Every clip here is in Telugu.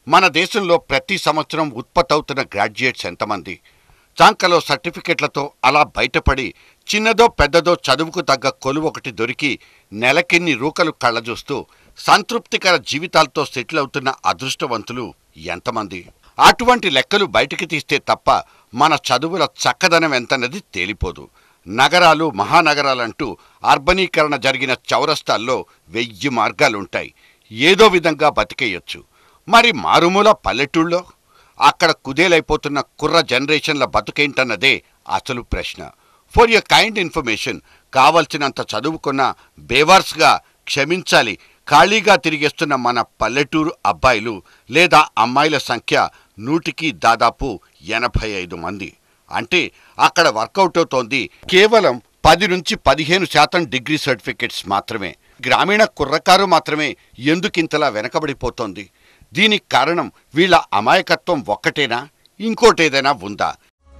మన దేశంలో ప్రతి సంవత్సరం ఉత్పత్తి అవుతున్న గ్రాడ్యుయేట్స్ ఎంతమంది చాంకలో సర్టిఫికెట్లతో అలా బయటపడి చిన్నదో పెద్దదో చదువుకు తగ్గ కొలువు ఒకటి దొరికి నెలకిన్ని రూకలు కళ్ళజూస్తూ సంతృప్తికర జీవితాలతో సెటిల్ అవుతున్న అదృష్టవంతులు ఎంతమంది అటువంటి లెక్కలు బయటికి తీస్తే తప్ప మన చదువుల చక్కదనం ఎంతన్నది తేలిపోదు నగరాలు మహానగరాలంటూ అర్బనీకరణ జరిగిన చౌరస్తాల్లో వెయ్యి మార్గాలుంటాయి ఏదో విధంగా బతికేయొచ్చు మరి మారుమూల పల్లెటూళ్ళలో అక్కడ కుదేలైపోతున్న కుర్ర జనరేషన్ల బతుకేంటన్నదే అసలు ప్రశ్న ఫర్ యర్ కైండ్ ఇన్ఫర్మేషన్ కావలసినంత చదువుకున్న బేవార్స్గా క్షమించాలి ఖాళీగా తిరిగేస్తున్న మన పల్లెటూరు అబ్బాయిలు లేదా అమ్మాయిల సంఖ్య నూటికి దాదాపు ఎనభై ఐదు మంది అంటే అక్కడ వర్కౌట్ అవుతోంది కేవలం పది నుంచి పదిహేను శాతం డిగ్రీ సర్టిఫికెట్స్ మాత్రమే గ్రామీణ కుర్రకారు మాత్రమే ఎందుకింతలా వెనకబడిపోతోంది దీనికి కారణం వీళ్ళ అమాయకత్వం ఒక్కటేనా ఇంకోటేదైనా ఉందా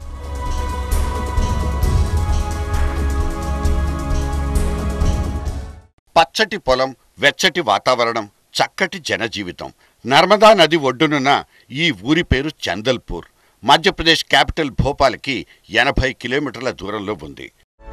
పచ్చటి పొలం వెచ్చటి వాతావరణం చక్కటి జనజీవితం నర్మదా నది ఒడ్డునున్న ఈ ఊరి పేరు చందల్పూర్ మధ్యప్రదేశ్ క్యాపిటల్ భోపాల్కి ఎనభై కిలోమీటర్ల దూరంలో ఉంది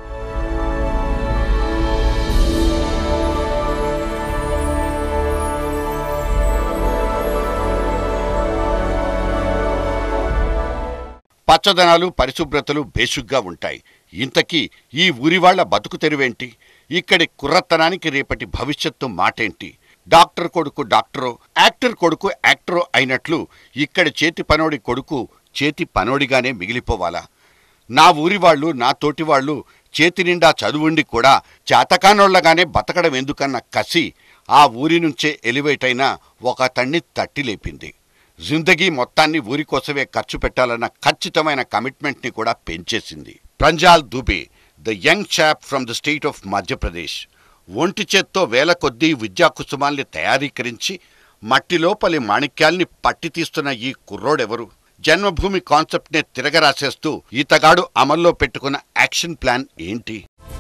పచ్చదనాలు పరిశుభ్రతలు బేషుగ్గా ఉంటాయి ఇంతకీ ఈ ఊరి వాళ్ళ బతుకు తెరువేంటి ఇక్కడి కుర్రతనానికి రేపటి భవిష్యత్తు మాటేంటి డాక్టర్ కొడుకు డాక్టరో యాక్టర్ కొడుకు యాక్టరో అయినట్లు ఇక్కడి చేతి పనోడి కొడుకు చేతి పనోడిగానే మిగిలిపోవాలా నా ఊరి వాళ్ళు నా తోటి వాళ్ళు చేతి నిండా చదువుండి కూడా చేతకానోళ్లగానే బతకడం ఎందుకన్న కసి ఆ ఊరి నుంచే ఎలివేట్ అయిన ఒక అతన్ని తట్టి లేపింది జిందగీ మొత్తాన్ని ఊరి కోసమే ఖర్చు పెట్టాలన్న ఖచ్చితమైన కమిట్మెంట్ని కూడా పెంచేసింది Pranjal Dubey the young chap from the state of Madhya Pradesh ఒంటి చేత్తో వేల కొద్దీ విద్యా కుసుమాల్ని తయారీకరించి మట్టి లోపలి మాణిక్యాల్ని పట్టి తీస్తున్న ఈ కుర్రోడెవరు జన్మభూమి కాన్సెప్ట్నే తిరగరాసేస్తూ ఈతగాడు అమల్లో పెట్టుకున్న యాక్షన్ ప్లాన్ ఏంటి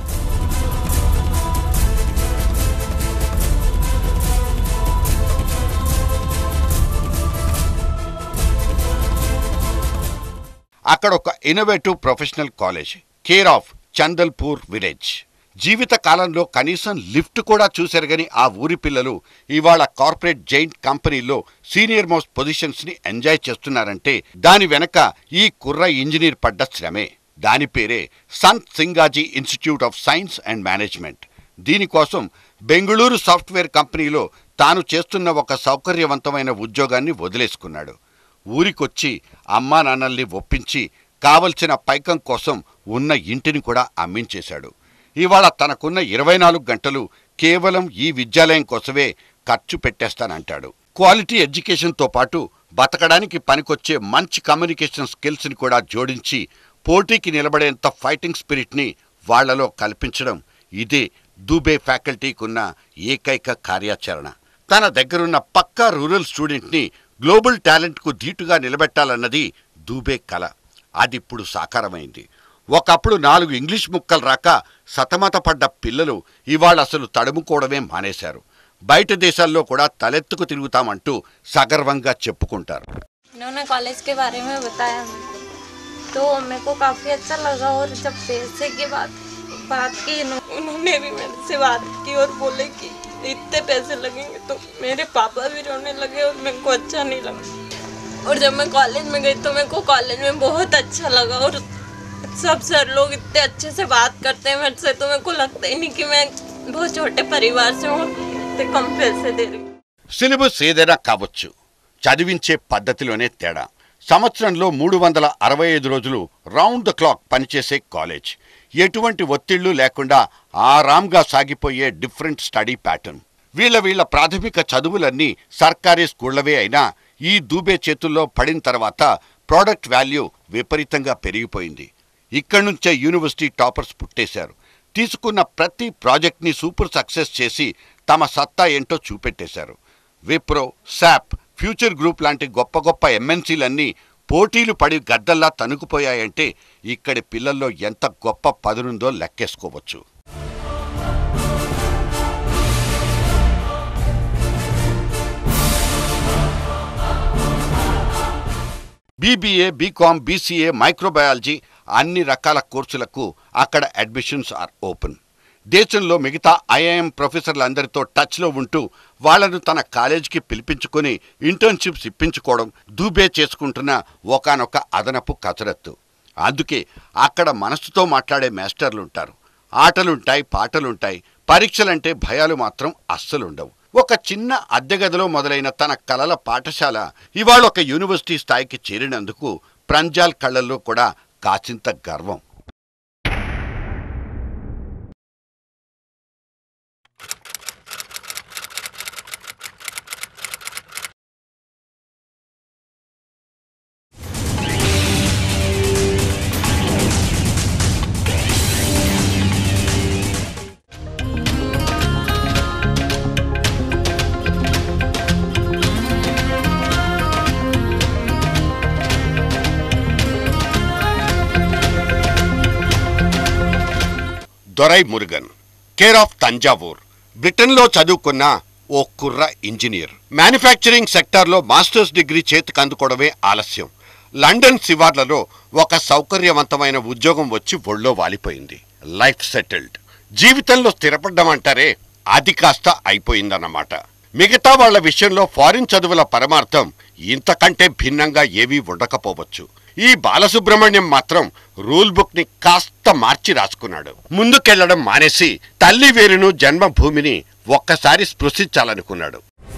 అక్కడ ఒక innovative professional college care of Chandalpur village జీవిత కాలంలో కనీసం లిఫ్ట్ కూడా చూసెరగని ఆ ఊరి పిల్లలు ఇవాళ కార్పొరేట్ జైంట్ కంపెనీలో సీనియర్ మోస్ట్ పొజిషన్స్ ని ఎంజాయ్ చేస్తున్నారంటే దాని వెనక ఈ కుర్ర ఇంజనీర్ పడ్డ శ్రమే దాని పేరే Sant Singaji institute of science and management దీనికోసం బెంగళూరు సాఫ్ట్వేర్ కంపెనీలో తాను చేస్తున్న ఒక సౌకర్యవంతమైన ఉద్యోగాన్ని వదిలేసుకున్నాడు ఊరికొచ్చి అమ్మా నాన్నల్ని ఒప్పించి కావలసిన పైకం కోసం ఉన్న ఇంటిని కూడా అమ్మించేశాడు ఇవాళ తనకున్న ఇరవై నాలుగు గంటలు కేవలం ఈ విద్యాలయం కోసమే ఖర్చు పెట్టేస్తానంటాడు క్వాలిటీ ఎడ్యుకేషన్తో పాటు బతకడానికి పనికొచ్చే మంచి కమ్యూనికేషన్ స్కిల్స్ని కూడా జోడించి పోటీకి నిలబడేంత ఫైటింగ్ స్పిరిట్ని వాళ్లలో కల్పించడం ఇదే దూబే ఫ్యాకల్టీకున్న ఏకైక కార్యాచరణ తన దగ్గరున్న పక్కా రూరల్ స్టూడెంట్ని గ్లోబల్ టాలెంట్కు ధీటుగా నిలబెట్టాలన్నది దూబే కల అదిప్పుడు సాకారమైంది ఒకప్పుడు నాలుగు ఇంగ్లీష్ ముక్కలు రాక సతమతపడ్డ పిల్లలు ఇవాళ అసలు తడుముకోవడమే మానేశారు బయట దేశాల్లో కూడా తలెత్తుకు తిరుగుతామంటూ సగర్వంగా చెప్పుకుంటారు इन्होंने कॉलेज के बारे में बताया मेरे को तो मेरे को काफ़ी अच्छा लगा और जब पैसे की बात बात की इन्हों- उन्होंने भी मेरे से बात की और बोले कि इतने पैसे लगेंगे तो मेरे पापा भी रोने लगे और मेरे को अच्छा नहीं लगा और जब मैं कॉलेज में गई तो मेरे को कॉलेज में बहुत अच्छा लगा और सब सर लोग इतने अच्छे से बात करते हैं मेरे से तो मेरे को लगता ही नहीं कि मैं बहुत छोटे परिवार से हूँ इतने कम पैसे दे रही हूँ సిలబస్ ఏదైనా కావచ్చు చదివించే పద్ధతిలోనే తేడా సంవత్సరంలో మూడు వందల అరవై ఐదు రోజులు రౌండ్ ద క్లాక్ పనిచేసే కాలేజ్ ఎటువంటి ఒత్తిళ్లు లేకుండా ఆరాంగా సాగిపోయే డిఫరెంట్ స్టడీ ప్యాటర్న్ వీళ్ళ వీళ్ళ ప్రాథమిక చదువులన్నీ సర్కారీ స్కూళ్లవే అయినా ఈ దూబే చేతుల్లో పడిన తర్వాత ప్రోడక్ట్ వాల్యూ విపరీతంగా పెరిగిపోయింది ఇక్కడి నుంచే యూనివర్సిటీ టాపర్స్ పుట్టేశారు తీసుకున్న ప్రతి ప్రాజెక్ట్ని సూపర్ సక్సెస్ చేసి తమ సత్తా ఏంటో చూపెట్టేశారు విప్రో శాప్ ఫ్యూచర్ గ్రూప్ లాంటి గొప్ప గొప్ప ఎంఎన్సీలన్నీ పోటీలు పడి గద్దల్లా తనుకుపోయాయంటే ఇక్కడి పిల్లల్లో ఎంత గొప్ప పదునుందో లెక్కేసుకోవచ్చు బీబీఏ బీకామ్ బీసీఏ మైక్రోబయాలజీ అన్ని రకాల కోర్సులకు అక్కడ అడ్మిషన్స్ ఆర్ ఓపెన్ దేశంలో మిగతా ఐఐఎం ప్రొఫెసర్లందరితో టచ్లో ఉంటూ వాళ్లను తన కాలేజీకి పిలిపించుకొని ఇంటర్న్షిప్స్ ఇప్పించుకోవడం దూబే చేసుకుంటున్న ఒకానొక అదనపు కసరత్తు అందుకే అక్కడ మనసుతో మాట్లాడే మాస్టర్లు ఉంటారు ఆటలుంటాయి పాటలుంటాయి పరీక్షలంటే భయాలు మాత్రం అస్సలుండవు ఒక చిన్న అద్దె గదిలో మొదలైన తన కలల పాఠశాల ఇవాళ ఒక యూనివర్సిటీ స్థాయికి చేరినందుకు ప్రంజాల్ కళ్ళల్లో కూడా కాసింత గర్వం దొరై మురుగన్ కేర్ ఆఫ్ తంజావూర్ బ్రిటన్లో చదువుకున్న ఓ కుర్ర ఇంజనీర్ మ్యానుఫ్యాక్చరింగ్ సెక్టార్లో మాస్టర్స్ డిగ్రీ చేతికి అందుకోవడమే ఆలస్యం లండన్ శివార్లలో ఒక సౌకర్యవంతమైన ఉద్యోగం వచ్చి ఒళ్ళో వాలిపోయింది లైఫ్ సెటిల్డ్ జీవితంలో స్థిరపడ్డం అంటారే అది కాస్త అయిపోయిందన్నమాట మిగతా వాళ్ళ విషయంలో ఫారిన్ చదువుల పరమార్థం ఇంతకంటే భిన్నంగా ఏవీ ఉండకపోవచ్చు ఈ బాలసుబ్రహ్మణ్యం మాత్రం రూల్ బుక్ ని కాస్త మార్చి రాసుకున్నాడు ముందుకెళ్లడం మానేసి తల్లి వేరును జన్మభూమిని ఒక్కసారి స్పృశించాలనుకున్నాడు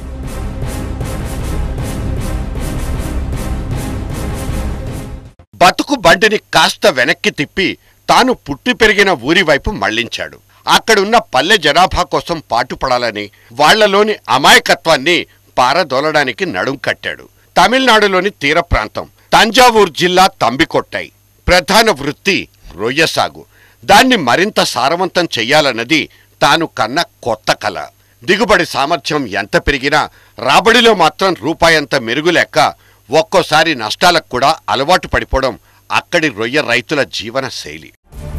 బతుకు బండిని కాస్త వెనక్కి తిప్పి తాను పుట్టి పెరిగిన ఊరి వైపు మళ్లించాడు అక్కడున్న పల్లె జనాభా కోసం పాటుపడాలని వాళ్లలోని అమాయకత్వాన్ని పారదోలడానికి నడుం కట్టాడు తమిళనాడులోని తీర ప్రాంతం తంజావూరు జిల్లా తంబికొట్టై ప్రధాన వృత్తి రొయ్య సాగు దాన్ని మరింత సారవంతం చెయ్యాలన్నది తాను కన్న కొత్త కల దిగుబడి సామర్థ్యం ఎంత పెరిగినా రాబడిలో మాత్రం రూపాయంత మెరుగులేక ఒక్కోసారి నష్టాలకు కూడా అలవాటు పడిపోవడం అక్కడి రొయ్య రైతుల జీవన శైలి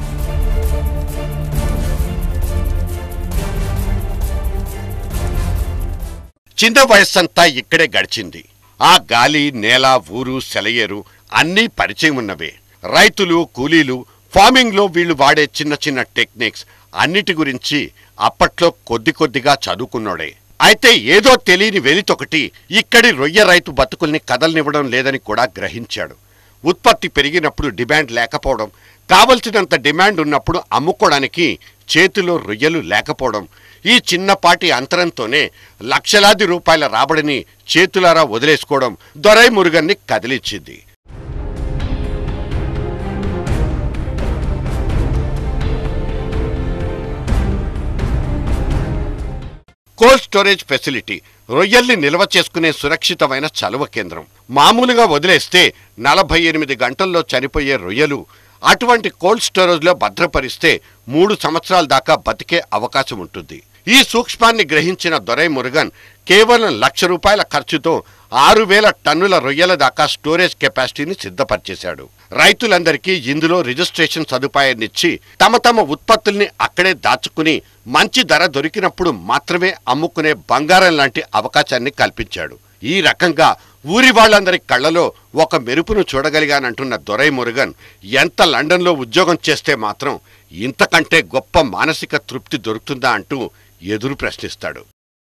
చిన్న వయస్సంతా ఇక్కడే గడిచింది ఆ గాలి నేల ఊరు సెలయేరు అన్నీ పరిచయం ఉన్నవే రైతులు కూలీలు ఫార్మింగ్లో వీళ్ళు వాడే చిన్న చిన్న టెక్నిక్స్ అన్నిటి గురించి అప్పట్లో కొద్ది కొద్దిగా చదువుకున్నోడే అయితే ఏదో తెలియని వెలితొకటి ఇక్కడి రొయ్య రైతు బతుకుల్ని కదలనివ్వడం లేదని కూడా గ్రహించాడు ఉత్పత్తి పెరిగినప్పుడు డిమాండ్ లేకపోవడం కావలసినంత డిమాండ్ ఉన్నప్పుడు అమ్ముకోవడానికి చేతిలో రొయ్యలు లేకపోవడం ఈ చిన్నపాటి అంతరంతోనే లక్షలాది రూపాయల రాబడిని చేతులారా వదిలేసుకోవడం దొరై మురుగన్ని కదిలించింది కోల్డ్ స్టోరేజ్ ఫెసిలిటీ రొయ్యల్ని నిల్వ చేసుకునే సురక్షితమైన చలువ కేంద్రం మామూలుగా వదిలేస్తే నలభై ఎనిమిది గంటల్లో చనిపోయే రొయ్యలు అటువంటి కోల్డ్ స్టోరేజ్లో భద్రపరిస్తే మూడు సంవత్సరాల దాకా బతికే అవకాశం ఉంటుంది ఈ సూక్ష్మాన్ని గ్రహించిన దొరై మురుగన్ కేవలం లక్ష రూపాయల ఖర్చుతో ఆరు వేల టన్నుల రొయ్యల దాకా స్టోరేజ్ కెపాసిటీని సిద్ధపరిచేశాడు రైతులందరికీ ఇందులో రిజిస్ట్రేషన్ సదుపాయాన్నిచ్చి తమ తమ ఉత్పత్తుల్ని అక్కడే దాచుకుని మంచి ధర దొరికినప్పుడు మాత్రమే అమ్ముకునే బంగారం లాంటి అవకాశాన్ని కల్పించాడు ఈ రకంగా ఊరి వాళ్ళందరి కళ్ళలో ఒక మెరుపును చూడగలిగానంటున్న దొరై మురుగన్ ఎంత లండన్లో ఉద్యోగం చేస్తే మాత్రం ఇంతకంటే గొప్ప మానసిక తృప్తి దొరుకుతుందా అంటూ ఎదురు ప్రశ్నిస్తాడు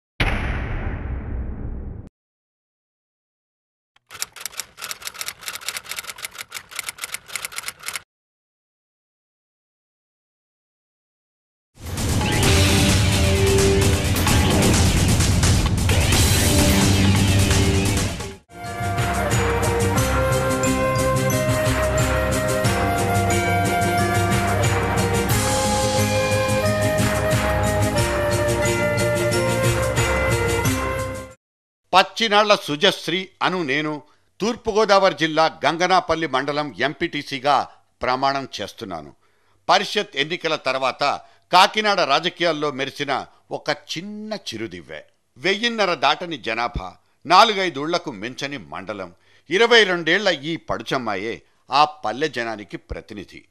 పచ్చినాళ్ల సుజశ్రీ అను నేను తూర్పుగోదావరి జిల్లా గంగనాపల్లి మండలం ఎంపీటీసీగా ప్రమాణం చేస్తున్నాను పరిషత్ ఎన్నికల తర్వాత కాకినాడ రాజకీయాల్లో మెరిసిన ఒక చిన్న చిరుదివ్వె వెయ్యిన్నర దాటని జనాభా నాలుగైదుళ్లకు మించని మండలం ఇరవై రెండేళ్ల ఈ పడుచమ్మాయే ఆ పల్లె జనానికి ప్రతినిధి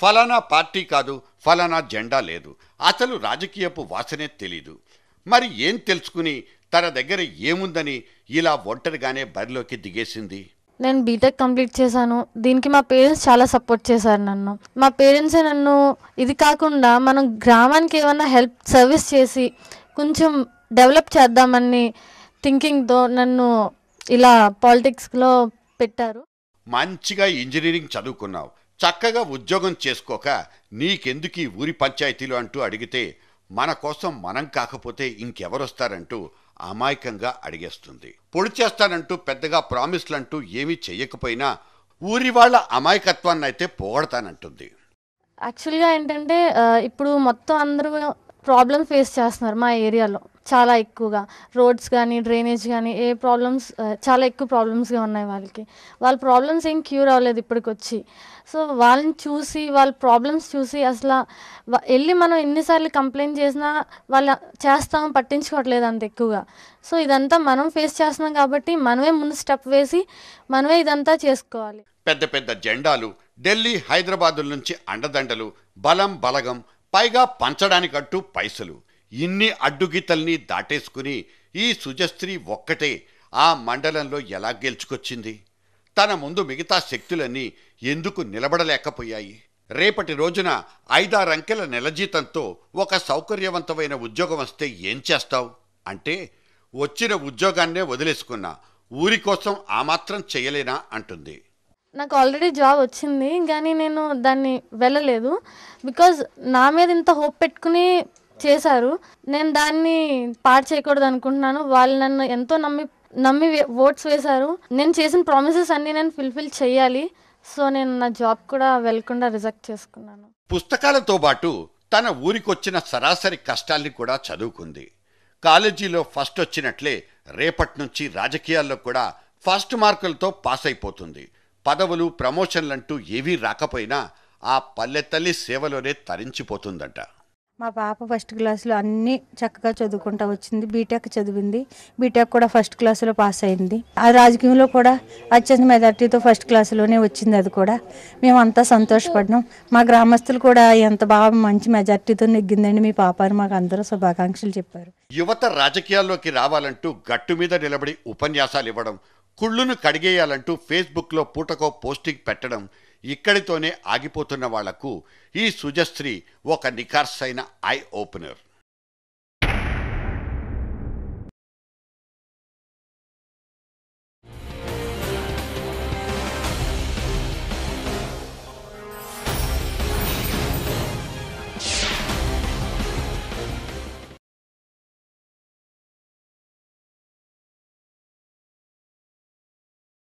ఫలానా పార్టీ కాదు ఫలానా జెండా లేదు అసలు రాజకీయపు వాసనే తెలీదు మరి ఏం తెలుసుకుని తన దగ్గర ఏముందని ఇలా ఒంటరిగానే బరిలోకి దిగేసింది నేను బీటెక్ కంప్లీట్ చేశాను దీనికి మా పేరెంట్స్ చాలా సపోర్ట్ చేశారు నన్ను మా పేరెంట్సే నన్ను ఇది కాకుండా మనం గ్రామానికి ఏమైనా హెల్ప్ సర్వీస్ చేసి కొంచెం డెవలప్ చేద్దామని థింకింగ్తో నన్ను ఇలా పాలిటిక్స్లో పెట్టారు మంచిగా ఇంజనీరింగ్ చదువుకున్నావు చక్కగా ఉద్యోగం చేసుకోక నీకెందుకు ఈ ఊరి పంచాయతీలు అంటూ అడిగితే మన కోసం మనం కాకపోతే ఇంకెవరొస్తారంటూ అమాయకంగా అడిగేస్తుంది పొడి చేస్తానంటూ పెద్దగా ప్రామిస్లంటూ ఏమీ చెయ్యకపోయినా ఊరి వాళ్ళ అమాయకత్వాన్ని అయితే పోగొడతానంటుంది యాక్చువల్గా ఏంటంటే ఆ, ఇప్పుడు మొత్తం అందరూ ప్రాబ్లమ్ ఫేస్ చేస్తున్నారు మా ఏరియాలో చాలా ఎక్కువగా రోడ్స్ కానీ డ్రైనేజ్ కానీ ఏ ప్రాబ్లమ్స్ చాలా ఎక్కువ ప్రాబ్లమ్స్గా ఉన్నాయి వాళ్ళకి వాళ్ళ ప్రాబ్లమ్స్ ఏం క్యూర్ అవ్వలేదు ఇప్పటికొచ్చి సో వాళ్ళని చూసి వాళ్ళ ప్రాబ్లమ్స్ చూసి అసలు వా- వెళ్ళి మనం ఎన్నిసార్లు కంప్లైంట్ చేసినా వాళ్ళు చేస్తాం పట్టించుకోవట్లేదు అంత ఎక్కువగా సో ఇదంతా మనం ఫేస్ చేస్తున్నాం కాబట్టి మనమే ముందు స్టెప్ వేసి మనమే ఇదంతా చేసుకోవాలి పెద్ద పెద్ద జెండాలు ఢిల్లీ హైదరాబాదుల నుంచి అండదండలు బలం బలగం పైగా పంచడానికంటూ పైసలు ఇన్ని అడ్డుగీతల్ని దాటేసుకుని ఈ సుజస్త్రీ ఒక్కటే ఆ మండలంలో ఎలా గెలుచుకొచ్చింది తన ముందు మిగతా శక్తులన్నీ ఎందుకు నిలబడలేకపోయాయి రేపటి రోజున ఐదారంకెల నెల జీతంతో ఒక సౌకర్యవంతమైన ఉద్యోగం వస్తే ఏం చేస్తావు అంటే వచ్చిన ఉద్యోగాన్నే వదిలేసుకున్నా ఊరి కోసం ఆ మాత్రం చేయలేనా అంటుంది నాకు ఆల్రెడీ జాబ్ వచ్చింది కానీ నేను దాన్ని వెళ్ళలేదు బికాజ్ నా మీద ఇంత హోప్ పెట్టుకుని చేశారు నేను దాన్ని పాడు చేయకూడదు అనుకుంటున్నాను వాళ్ళు నన్ను ఎంతో నమ్మి నమ్మి ఓట్స్ వేశారు నేను చేసిన ప్రామిసెస్ అన్నీ నేను ఫుల్ఫిల్ చేయాలి సో నేను నా జాబ్ కూడా వెళ్ళకుండా రిజెక్ట్ చేసుకున్నాను పుస్తకాలతో పాటు తన ఊరికొచ్చిన సరాసరి కష్టాల్ని కూడా చదువుకుంది కాలేజీలో ఫస్ట్ వచ్చినట్లే రేపటి నుంచి రాజకీయాల్లో కూడా ఫస్ట్ మార్కులతో పాస్ అయిపోతుంది పదవులు ప్రమోషన్లంటూ ఏవీ రాకపోయినా ఆ పల్లెతల్లి సేవలోనే తరించిపోతుందట మా పాప ఫస్ట్ క్లాస్లో అన్నీ చక్కగా చదువుకుంటా వచ్చింది బీటెక్ చదివింది బీటెక్ కూడా ఫస్ట్ క్లాసులో పాస్ అయింది ఆ రాజకీయంలో కూడా అత్యంత మెజార్టీతో ఫస్ట్ క్లాసులోనే వచ్చింది అది కూడా మేమంతా సంతోషపడినాం మా గ్రామస్తులు కూడా ఎంత బాగా మంచి మెజార్టీతో నెగ్గిందండి మీ పాప అని మాకు అందరూ శుభాకాంక్షలు చెప్పారు యువత రాజకీయాల్లోకి రావాలంటూ గట్టు మీద నిలబడి ఉపన్యాసాలు ఇవ్వడం కుళ్ళును కడిగేయాలంటూ ఫేస్బుక్లో పూటకో పోస్టింగ్ పెట్టడం ఇక్కడితోనే ఆగిపోతున్న వాళ్లకు ఈ సుజశ్రీ ఒక నిఖార్సైన ఐ ఓపెనర్